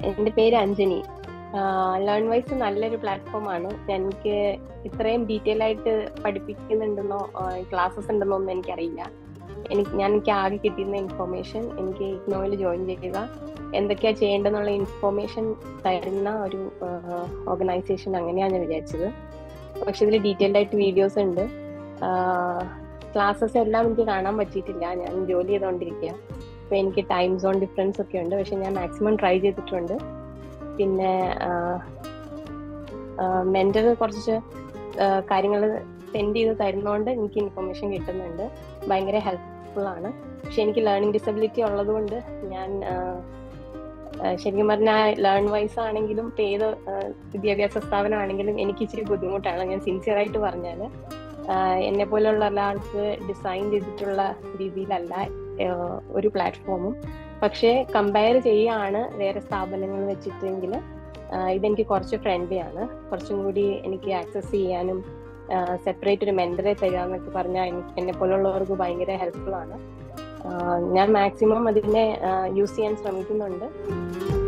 എൻ്റെ പേര് Anjani learn wise നല്ലൊരു പ്ലാറ്റ്ഫോമാണ് എനിക്ക് ഇത്രയും ഡീറ്റെയിൽ ആയിട്ട് പഠിപ്പിക്കുന്നുണ്ടെന്നോ ക്ലാസ്സസ് ഉണ്ടെന്നോ ഒന്നും എനിക്കറിയില്ല എനിക്ക് ഞാൻ എനിക്ക് ആകെ കിട്ടിയിരുന്ന ഇൻഫർമേഷൻ എനിക്ക് ഇഗ്നോയിൽ ജോയിൻ ചെയ്യുക എന്തൊക്കെയാ ചെയ്യേണ്ടതെന്നുള്ള ഇൻഫർമേഷൻ തരുന്ന ഒരു ഓർഗനൈസേഷൻ അങ്ങനെയാണ് ഞാൻ വിചാരിച്ചത് പക്ഷെ ഇതിൽ ഡീറ്റെയിൽഡ് ആയിട്ട് വീഡിയോസ് ഉണ്ട് ക്ലാസ്സസ് എല്ലാം എനിക്ക് കാണാൻ പറ്റിയിട്ടില്ല ഞാൻ ജോലി ചെയ്തുകൊണ്ടിരിക്കുക അപ്പോൾ എനിക്ക് ടൈം സോൺ ഡിഫറൻസ് ഒക്കെ ഉണ്ട് പക്ഷെ ഞാൻ മാക്സിമം ട്രൈ ചെയ്തിട്ടുണ്ട് പിന്നെ മെന്റർ കുറച്ച് കാര്യങ്ങൾ സെൻഡ് ചെയ്ത് തരുന്നതുകൊണ്ട് എനിക്ക് ഇൻഫർമേഷൻ കിട്ടുന്നുണ്ട് ഭയങ്കര ഹെൽപ്ഫുൾ ആണ് പക്ഷെ എനിക്ക് ലേണിംഗ് ഡിസബിലിറ്റി ഉള്ളതുകൊണ്ട് ഞാൻ ശരിക്കും പറഞ്ഞാൽ ലേൺ വൈസ് ആണെങ്കിലും ഇപ്പം ഏത് വിദ്യാഭ്യാസ സ്ഥാപനമാണെങ്കിലും എനിക്ക് ഇച്ചിരി ബുദ്ധിമുട്ടാണ് ഞാൻ സിൻസിയർ ആയിട്ട് പറഞ്ഞാൽ എന്നെ പോലുള്ള ഒരാൾക്ക് ഡിസൈൻ ചെയ്തിട്ടുള്ള രീതിയിലല്ല ഒരു പ്ലാറ്റ്ഫോമും പക്ഷേ കമ്പയർ ചെയ്യുകയാണ് വേറെ സ്ഥാപനങ്ങൾ വെച്ചിട്ടെങ്കിൽ ഇതെനിക്ക് കുറച്ച് ഫ്രണ്ട്ലി ആണ് കുറച്ചും കൂടി എനിക്ക് ആക്സസ് ചെയ്യാനും സെപ്പറേറ്റ് ഒരു മെന്ററെ തരിക എന്നൊക്കെ പറഞ്ഞാൽ എനിക്ക് എന്നെ പോലുള്ളവർക്ക് ഭയങ്കര ഹെൽപ്ഫുൾ ആണ് ഞാൻ മാക്സിമം അതിനെ യൂസ് ചെയ്യാൻ ശ്രമിക്കുന്നുണ്ട്